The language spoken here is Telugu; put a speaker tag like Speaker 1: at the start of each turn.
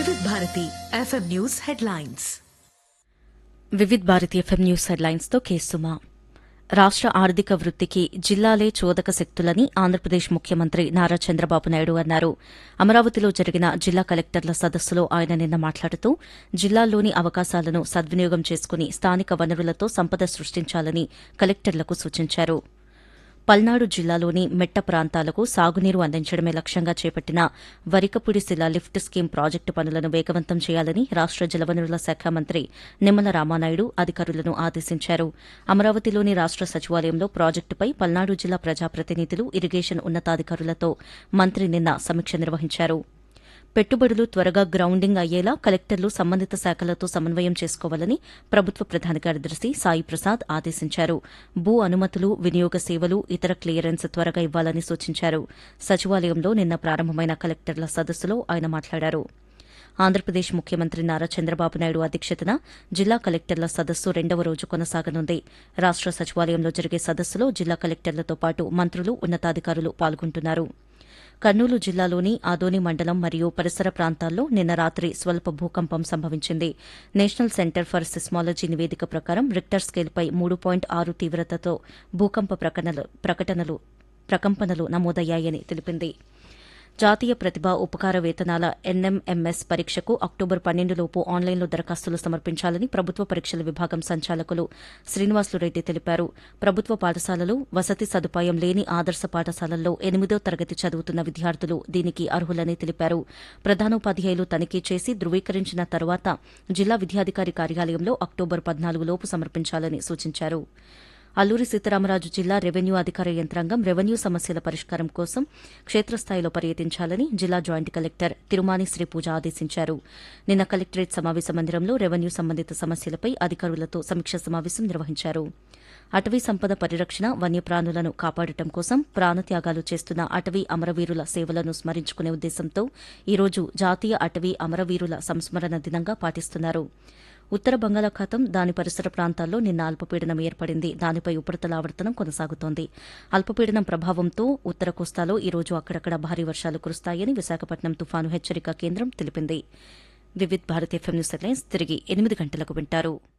Speaker 1: వివిధ Bharati FM news headlines
Speaker 2: Vividh Bharati FM news headlines తో కేసుమా రాష్ట ఆర్థిక వృద్దికి జిల్లాలే చోదక శక్తులని ఆంధ్రప్రదేశ్ ముఖ్యమంత్రి నారా చంద్రబాబు నాయుడు అన్నారు అమరావతిలో జరిగిన జిల్లా కలెక్టర్ల సదస్సులో ఆయన నిన్న మాట్లాడుతూ జిల్లాల్లోని అవకాశాలను సద్వినియోగం చేసుకుని స్థానిక వనరులతో సంపద సృష్టించాలని కలెక్టర్లకు సూచించారు పల్నాడు జిల్లాలోని మెట్ట ప్రాంతాలకు సాగునీరు అందించడమే లక్ష్యంగా చేపట్టిన వరికపుడిశిల లిఫ్ట్ స్కీమ్ ప్రాజెక్టు పనులను వేగవంతం చేయాలని రాష్ట జలవనరుల శాఖ మంత్రి నిమ్మల రామానాయుడు అధికారులను ఆదేశించారు అమరావతిలోని రాష్ట సచివాలయంలో ప్రాజెక్టుపై పల్నాడు జిల్లా ప్రజాప్రతినిధులు ఇరిగేషన్ ఉన్నతాధికారులతో మంత్రి నిన్న సమీక్ష నిర్వహించారు పెట్టుబడులు త్వరగా గ్రౌండింగ్ అయ్యేలా కలెక్టర్లు సంబంధిత శాఖలతో సమన్వయం చేసుకోవాలని ప్రభుత్వ ప్రధాన కార్యదర్శి సాయి ప్రసాద్ ఆదేశించారు భూ అనుమతులు వినియోగ సేవలు ఇతర క్లియరెన్స్ త్వరగా ఇవ్వాలని సూచించారు సచివాలయంలో నిన్న ప్రారంభమైన కలెక్టర్ల సదస్సులో ఆయన మాట్లాడారు ఆంధ్రప్రదేశ్ ముఖ్యమంత్రి నారా చంద్రబాబు నాయుడు అధ్యక్షతన జిల్లా కలెక్టర్ల సదస్సు రెండవ రోజు కొనసాగనుంది రాష్ట సచివాలయంలో జరిగే సదస్సులో జిల్లా కలెక్టర్లతో పాటు మంత్రులు ఉన్నతాధికారులు పాల్గొంటున్నారు కర్నూలు జిల్లాలోని ఆదోని మండలం మరియు పరిసర ప్రాంతాల్లో నిన్న రాత్రి స్వల్ప భూకంపం సంభవించింది నేషనల్ సెంటర్ ఫర్ సిస్మాలజీ నివేదిక ప్రకారం రిక్టర్ స్కేల్పై మూడు పాయింట్ ఆరు తీవ్రతతో భూకంప ప్రకటనలు- ప్రకటనలు ప్రకంపనలు నమోదయ్యాయని తెలిపింది జాతీయ ప్రతిభా ఉపకార వేతనాల ఎన్ఎంఎంఎస్ పరీక్షకు అక్టోబర్ పన్నెండులోపు ఆన్లైన్లో దరఖాస్తులు సమర్పించాలని ప్రభుత్వ పరీక్షల విభాగం సంచాలకులు శ్రీనివాసులు రెడ్డి తెలిపారు ప్రభుత్వ పాఠశాలలు వసతి సదుపాయం లేని ఆదర్శ పాఠశాలల్లో ఎనిమిదో తరగతి చదువుతున్న విద్యార్థులు దీనికి అర్హులని తెలిపారు ప్రధానోపాధ్యాయులు తనిఖీ చేసి ధృవీకరించిన తర్వాత జిల్లా విద్యాధికారి కార్యాలయంలో అక్టోబర్ పద్నాలుగులోపు సమర్పించాలని సూచించారు అల్లూరి సీతారామరాజు జిల్లా రెవెన్యూ అధికార యంత్రాంగం రెవెన్యూ సమస్యల పరిష్కారం కోసం క్షేత్రస్థాయిలో పర్యటించాలని జిల్లా జాయింట్ కలెక్టర్ తిరుమాని శ్రీపూజ ఆదేశించారు నిన్న కలెక్టరేట్ సమావేశ మందిరంలో రెవెన్యూ సంబంధిత సమస్యలపై అధికారులతో సమీక్ష సమావేశం నిర్వహించారు అటవీ సంపద పరిరక్షణ వన్యప్రాణులను కాపాడటం కోసం ప్రాణత్యాగాలు చేస్తున్న అటవీ అమరవీరుల సేవలను స్మరించుకునే ఉద్దేశంతో ఈరోజు జాతీయ అటవీ అమరవీరుల సంస్మరణ దినంగా పాటిస్తున్నారు ఉత్తర బంగాళాఖాతం దాని పరిసర ప్రాంతాల్లో నిన్న అల్పపీడనం ఏర్పడింది దానిపై ఉపరితల ఆవర్తనం కొనసాగుతోంది అల్పపీడనం ప్రభావంతో ఉత్తర కోస్తాలో ఈ రోజు అక్కడక్కడ భారీ వర్షాలు కురుస్తాయని విశాఖపట్నం తుఫాను హెచ్చరిక కేంద్రం తెలిపింది Vividh Bharat FM news headlines తిరిగి ఎనిమిది గంటలకు వింటారు